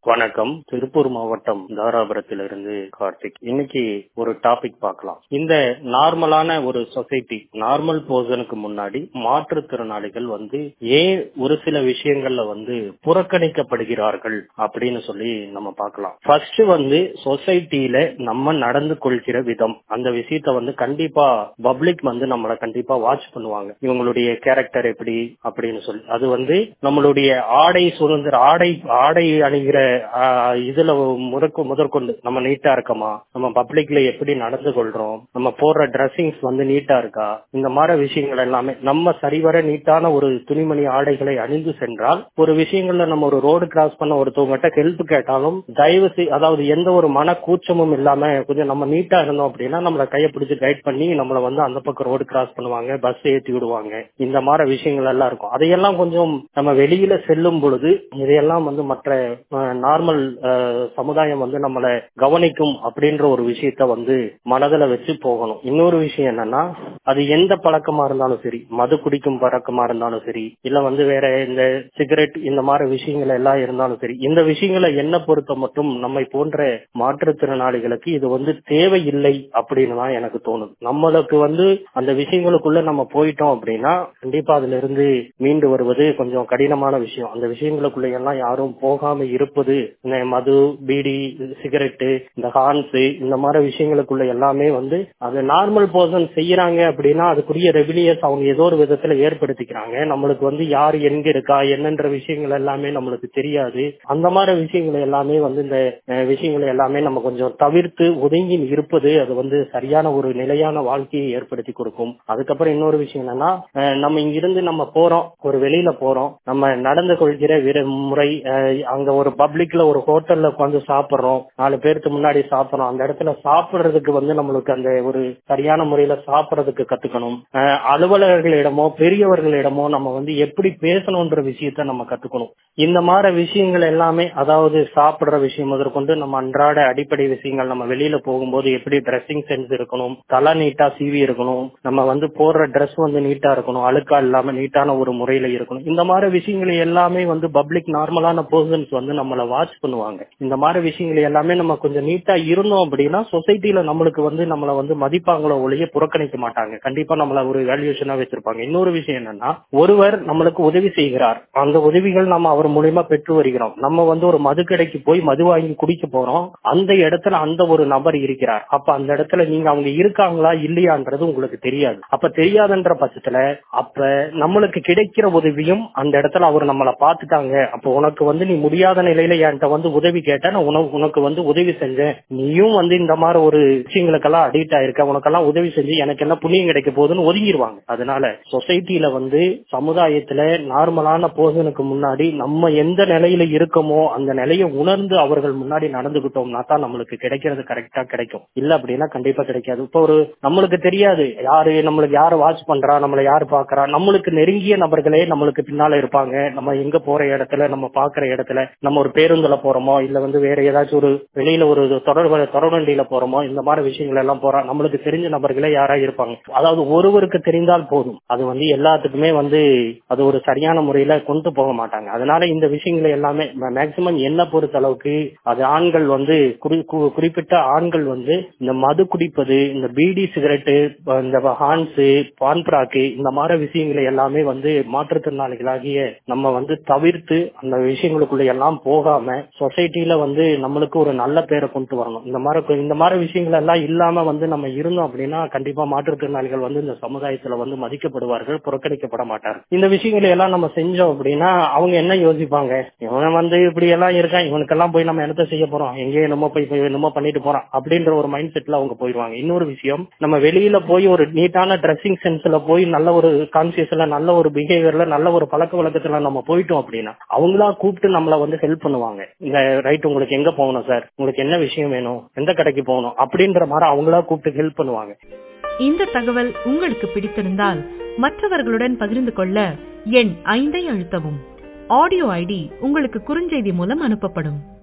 வணக்கம் திருப்பூர் மாவட்டம் தாராபுரத்திலிருந்து கார்த்திக் இன்னைக்கு ஒரு டாபிக் பார்க்கலாம் இந்த நார்மலான ஒரு சொசைட்டி நார்மல் பர்சனுக்கு முன்னாடி மாற்றுத்திறனாளிகள் வந்து ஏன் ஒரு சில விஷயங்கள்ல வந்து புறக்கணிக்கப்படுகிறார்கள் அப்படின்னு சொல்லி நம்ம பார்க்கலாம் ஃபர்ஸ்ட் வந்து சொசைட்டியில நம்ம நடந்து கொள்கிற விதம் அந்த விஷயத்த வந்து கண்டிப்பா பப்ளிக் வந்து நம்மள கண்டிப்பா வாட்ச் பண்ணுவாங்க இவங்களுடைய கேரக்டர் எப்படி அப்படின்னு சொல்லி அது வந்து நம்மளுடைய ஆடை சுதந்திர ஆடை ஆடை அணிகிற ஆஹ், இதுல முதற்கு முதற்கொண்டு நம்ம நீட்டா இருக்கமா நம்ம பப்ளிக்ல எப்படி நடந்து கொள்றோம் நம்ம போடுற டிரெஸ்ஸிங்ஸ் வந்து நீட்டா இருக்கா இந்த மாதிரி விஷயங்கள் எல்லாமே நம்ம சரிவர நீட்டான ஒரு துணிமணி ஆடைகளை அணிந்து சென்றால் ஒரு விஷயங்கள்ல நம்ம ஒரு ரோடு கிராஸ் பண்ண ஒருத்தவங்ககிட்ட ஹெல்ப் கேட்டாலும் தயவு செய் அதாவது எந்த ஒரு மன கூச்சமும் இல்லாம கொஞ்சம் நம்ம நீட்டா இருந்தோம் அப்படின்னா நம்மள கையை பிடிச்சு கைட் பண்ணி நம்மள வந்து அந்த பக்கம் ரோடு கிராஸ் பண்ணுவாங்க பஸ் ஏத்தி விடுவாங்க இந்த மாதிரி விஷயங்கள் எல்லாம் இருக்கும் அதையெல்லாம் கொஞ்சம் நம்ம வெளியில செல்லும் பொழுது இதையெல்லாம் வந்து மற்ற நார்மல் சமுதாயம் வந்து நம்மளை கவனிக்கும் அப்படின்ற ஒரு விஷயத்த வந்து மனதுல வச்சு போகணும் இன்னொரு விஷயம் என்னன்னா அது எந்த பழக்கமா இருந்தாலும் சரி மது குடிக்கும் பழக்கமா இருந்தாலும் சரி இல்ல வந்து வேற இந்த சிகரெட் இந்த மாதிரி விஷயங்கள் எல்லாம் இருந்தாலும் சரி இந்த விஷயங்களை என்ன பொறுத்த மட்டும் நம்மை போன்ற மாற்றுத்திறனாளிகளுக்கு இது வந்து தேவையில்லை அப்படின்னு தான் எனக்கு தோணுது நம்மளுக்கு வந்து அந்த விஷயங்களுக்குள்ள நம்ம போயிட்டோம் அப்படின்னா கண்டிப்பா அதுல இருந்து மீண்டு வருவது கொஞ்சம் கடினமான விஷயம் அந்த விஷயங்களுக்குள்ள எல்லாம் யாரும் போகாம இருப்பது இந்த மது பீடி சிகரெட்டு இந்த ஹார்ன்ஸ் இந்த மாதிரி விஷயங்களுக்குள்ள எல்லாமே வந்து அது நார்மல் பர்சன் செய்யறாங்க அப்படின்னா அதுக்குரிய ரெவிலியஸ் அவங்க ஏதோ ஒரு விதத்துல ஏற்படுத்திக்கிறாங்க நம்மளுக்கு வந்து யார் எங்க இருக்கா என்னன்ற விஷயங்கள் எல்லாமே நம்மளுக்கு தெரியாது அந்த மாதிரி விஷயங்கள் எல்லாமே வந்து இந்த அஹ், விஷயங்களை எல்லாமே நம்ம கொஞ்சம் தவிர்த்து ஒதுங்கி இருப்பது அது வந்து சரியான ஒரு நிலையான வாழ்க்கையை ஏற்படுத்தி கொடுக்கும் அதுக்கப்புறம் இன்னொரு விஷயம் என்னன்னா அஹ், நம்ம இங்கிருந்து நம்ம போறோம் ஒரு வெளியில போறோம் நம்ம நடந்து கொள்கிற விர முறை அஹ், அங்க ஒரு பப்ளிக்ல ஒரு ஹோட்டல்ல உட்காந்து சாப்பிடுறோம் நாலு பேருக்கு முன்னாடி சாப்பிடுறோம் அந்த இடத்துல சாப்பிடுறதுக்கு வந்து நம்மளுக்கு அந்த ஒரு சரியான முறையில சாப்பிடுறதுக்கு கத்துக்கணும் அஹ், அலுவலர்களிடமோ பெரியவர்களிடமோ நம்ம வந்து எப்படி பேசணும்ன்ற விஷயத்த நம்ம கத்துக்கணும் இந்த மாதிரி விஷயங்கள் எல்லாமே அதாவது சாப்பிடுற விஷயம் முதற்கொண்டு நம்ம அன்றாட அடிப்படை விஷயங்கள் நம்ம வெளியில போகும்போது எப்படி ட்ரெஸ்ஸிங் சென்ஸ் இருக்கணும் தலை நீட்டா சீவி இருக்கணும் நம்ம வந்து போடுற ட்ரெஸ் வந்து நீட்டா இருக்கணும் அழுக்கா இல்லாம நீட்டான ஒரு முறையில இருக்கணும் இந்த மாதிரி விஷயங்கள் எல்லாமே வந்து பப்ளிக் நார்மலான பர்சன்ஸ் வந்து நம்மள வாட்ச் பண்ணுவாங்க இந்த மாதிரி விஷயங்கள் எல்லாமே நம்ம கொஞ்சம் நீட்டா இருந்தோம் அப்படின்னா சொசைட்டில நம்மளுக்கு வந்து நம்மள வந்து மதிப்பாங்களோ ஒழிய புறக்கணிக்க மாட்டாங்க கண்டிப்பா நம்மள ஒரு வேல்யூஷனா வச்சிருப்பாங்க இன்னொரு விஷயம் என்னன்னா ஒருவர் நம்மளுக்கு உதவி செய்கிறார் அந்த உதவிகள் நம்ம அவர் மூலியமா பெற்று வருகிறோம் நம்ம வந்து ஒரு மதுக்கடைக்கு போய் மது வாங்கி குடிக்க போறோம் அந்த இடத்துல அந்த ஒரு நபர் இருக்கிறார் அப்ப அந்த இடத்துல நீங்க அவங்க இருக்காங்களா இல்லையான்றது உங்களுக்கு தெரியாது அப்ப தெரியாதுன்ற பட்சத்துல அப்ப நம்மளுக்கு கிடைக்கிற உதவியும் அந்த இடத்துல அவர் நம்மள பாத்துட்டாங்க அப்ப உனக்கு வந்து நீ முடியாத நிலையில என்கிட்ட வந்து உதவி கேட்ட நான் உனக்கு உனக்கு வந்து உதவி செஞ்சேன் நீயும் வந்து இந்த மாதிரி ஒரு விஷயங்களுக்கெல்லாம் அடிக்ட் ஆயிருக்க உனக்கெல்லாம் உதவி செஞ்சு எனக்கு என்ன புண்ணியம் கிடைக்க போகுதுன்னு ஒதுங்கிடுவாங்க அதனால சொசைட்டில வந்து சமுதாயத்துல நார்மலான பர்சனுக்கு முன்னாடி நம்ம எந்த நிலையில இருக்கோமோ அந்த நிலையை உணர்ந்து அவர்கள் முன்னாடி நடந்துகிட்டோம்னா தான் நம்மளுக்கு கிடைக்கிறது கரெக்டா கிடைக்கும் இல்ல அப்படின்னா கண்டிப்பா கிடைக்காது இப்போ ஒரு நம்மளுக்கு தெரியாது யாரு நம்மளுக்கு யாரு வாட்ச் பண்றா நம்மள யாரு பாக்குறா நம்மளுக்கு நெருங்கிய நபர்களே நம்மளுக்கு பின்னால இருப்பாங்க நம்ம எங்க போற இடத்துல நம்ம பாக்குற இடத்துல நம்ம ஒரு பேருந்துல போறோமோ இல்ல வந்து வேற ஏதாச்சும் ஒரு வெளியில ஒரு தொடர் தொடர்வண்டியில போறோமோ இந்த மாதிரி விஷயங்கள் எல்லாம் போறோம் நம்மளுக்கு தெரிஞ்ச நபர்களே யாரா இருப்பாங்க அதாவது ஒருவருக்கு தெரிந்தால் போதும் அது வந்து எல்லாத்துக்குமே வந்து அது ஒரு சரியான முறையில கொண்டு போக மாட்டாங்க அதனால இந்த விஷயங்களை எல்லாமே மேக்சிமம் என்ன பொறுத்த அளவுக்கு அது ஆண்கள் வந்து குறி- கு- குறிப்பிட்ட ஆண்கள் வந்து இந்த மது குடிப்பது இந்த பீடி சிகரெட்டு இந்த ஹான்ஸ் பான்பராக்கு இந்த மாதிரி விஷயங்களை எல்லாமே வந்து மாற்றுத்திறனாளிகளாகிய நம்ம வந்து தவிர்த்து அந்த விஷயங்களுக்குள்ள எல்லாம் போகாம சொசைட்டில வந்து நம்மளுக்கு ஒரு நல்ல பேரை கொண்டு வரணும் இந்த மாதிரி இந்த மாதிரி விஷயங்கள் எல்லாம் இல்லாம வந்து நம்ம இருந்தோம் அப்படின்னா கண்டிப்பா மாற்றுத்திறனாளிகள் வந்து இந்த சமுதாயத்துல வந்து மதிக்கப்படுவார்கள் புறக்கணிக்கப்பட மாட்டார்கள் இந்த விஷயங்களை எல்லாம் நம்ம செஞ்சோம் அப்படின்னா அவங்க என்ன யோசிப்பாங்க இவன் வந்து இப்படி எல்லாம் இருக்கான் இவனுக்கெல்லாம் போய் நம்ம என்னத்த செய்ய போறோம் எங்கேயும் என்னமோ போய் போய் என்னமோ பண்ணிட்டு போறான் அப்படின்ற ஒரு மைண்ட் செட்ல அவங்க போயிடுவாங்க இன்னொரு விஷயம் நம்ம வெளியில போய் ஒரு நீட்டான ட்ரெஸ்ஸிங் சென்ஸ்ல போய் நல்ல ஒரு கான்சியஸ்ல நல்ல ஒரு பிஹேவியர்ல நல்ல ஒரு பழக்க வழக்கத்துல நம்ம போயிட்டோம் அப்படின்னா அவங்களா கூப்பிட்டு நம்மள வந்து ஹெல்ப் பண்ணுவாங்க இந்த ரைட் உங்களுக்கு எங்க போகணும் சார் உங்களுக்கு என்ன விஷயம் வேணும் எந்த கடைக்கு போகணும் அப்படின்ற மாதிரி அவங்களா கூப்பிட்டு ஹெல்ப் பண்ணுவாங்க இந்த தகவல் உங்களுக்கு பிடித்திருந்தால் மற்றவர்களுடன் பகிர்ந்து கொள்ள எண் ஐந்தை அழுத்தவும் ஆடியோ ஐடி உங்களுக்கு குறுஞ்செய்தி மூலம் அனுப்பப்படும்